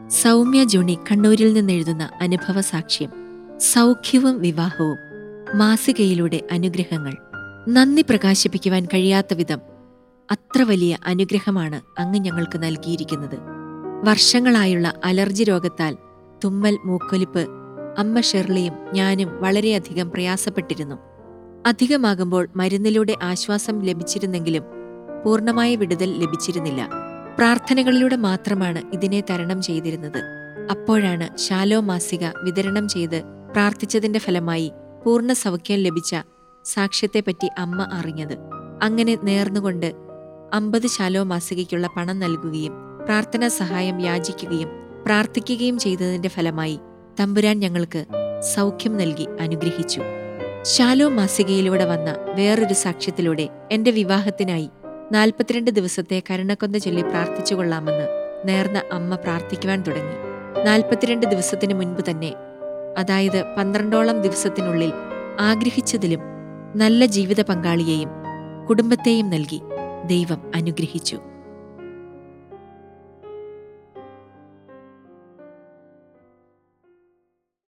Soumya Johnny കണ്ണൂരിൽ നിന്നെഴുതുന്ന അനുഭവ സാക്ഷ്യം സൗഖ്യവും വിവാഹവും മാസികയിലൂടെ അനുഗ്രഹങ്ങൾ നന്ദി പ്രകാശിപ്പിക്കുവാൻ കഴിയാത്ത വിധം അത്ര വലിയ അനുഗ്രഹമാണ് അങ്ങ് ഞങ്ങൾക്ക് നൽകിയിരിക്കുന്നത് വർഷങ്ങളായുള്ള അലർജി രോഗത്താൽ തുമ്മൽ മൂക്കൊലിപ്പ് അമ്മ ഷെർലിയും ഞാനും വളരെയധികം പ്രയാസപ്പെട്ടിരുന്നു അധികമാകുമ്പോൾ മരുന്നിലൂടെ ആശ്വാസം ലഭിച്ചിരുന്നെങ്കിലും പൂർണ്ണമായ വിടുതൽ ലഭിച്ചിരുന്നില്ല പ്രാർത്ഥനകളിലൂടെ മാത്രമാണ് ഇതിനെ തരണം ചെയ്തിരുന്നത് അപ്പോഴാണ് ശാലോ മാസിക വിതരണം ചെയ്ത് പ്രാർത്ഥിച്ചതിന്റെ ഫലമായി പൂർണ്ണ സൗഖ്യം ലഭിച്ച സാക്ഷ്യത്തെപ്പറ്റി അമ്മ അറിഞ്ഞത് അങ്ങനെ നേർന്നുകൊണ്ട് അമ്പത് ശാലോ മാസികയ്ക്കുള്ള പണം നൽകുകയും പ്രാർത്ഥനാ സഹായം യാചിക്കുകയും പ്രാർത്ഥിക്കുകയും ചെയ്തതിന്റെ ഫലമായി തമ്പുരാൻ ഞങ്ങൾക്ക് സൗഖ്യം നൽകി അനുഗ്രഹിച്ചു ശാലോ മാസികയിലൂടെ വന്ന വേറൊരു സാക്ഷ്യത്തിലൂടെ എന്റെ വിവാഹത്തിനായി നാൽപ്പത്തിരണ്ട് ദിവസത്തെ കരുണക്കൊന്ത ചൊല്ലി പ്രാർത്ഥിച്ചുകൊള്ളാമെന്ന് നേർന്ന അമ്മ പ്രാർത്ഥിക്കുവാൻ തുടങ്ങി നാൽപ്പത്തിരണ്ട് ദിവസത്തിന് മുൻപ് തന്നെ അതായത് പന്ത്രണ്ടോളം ദിവസത്തിനുള്ളിൽ ആഗ്രഹിച്ചതിലും നല്ല ജീവിത പങ്കാളിയെയും കുടുംബത്തെയും നൽകി ദൈവം അനുഗ്രഹിച്ചു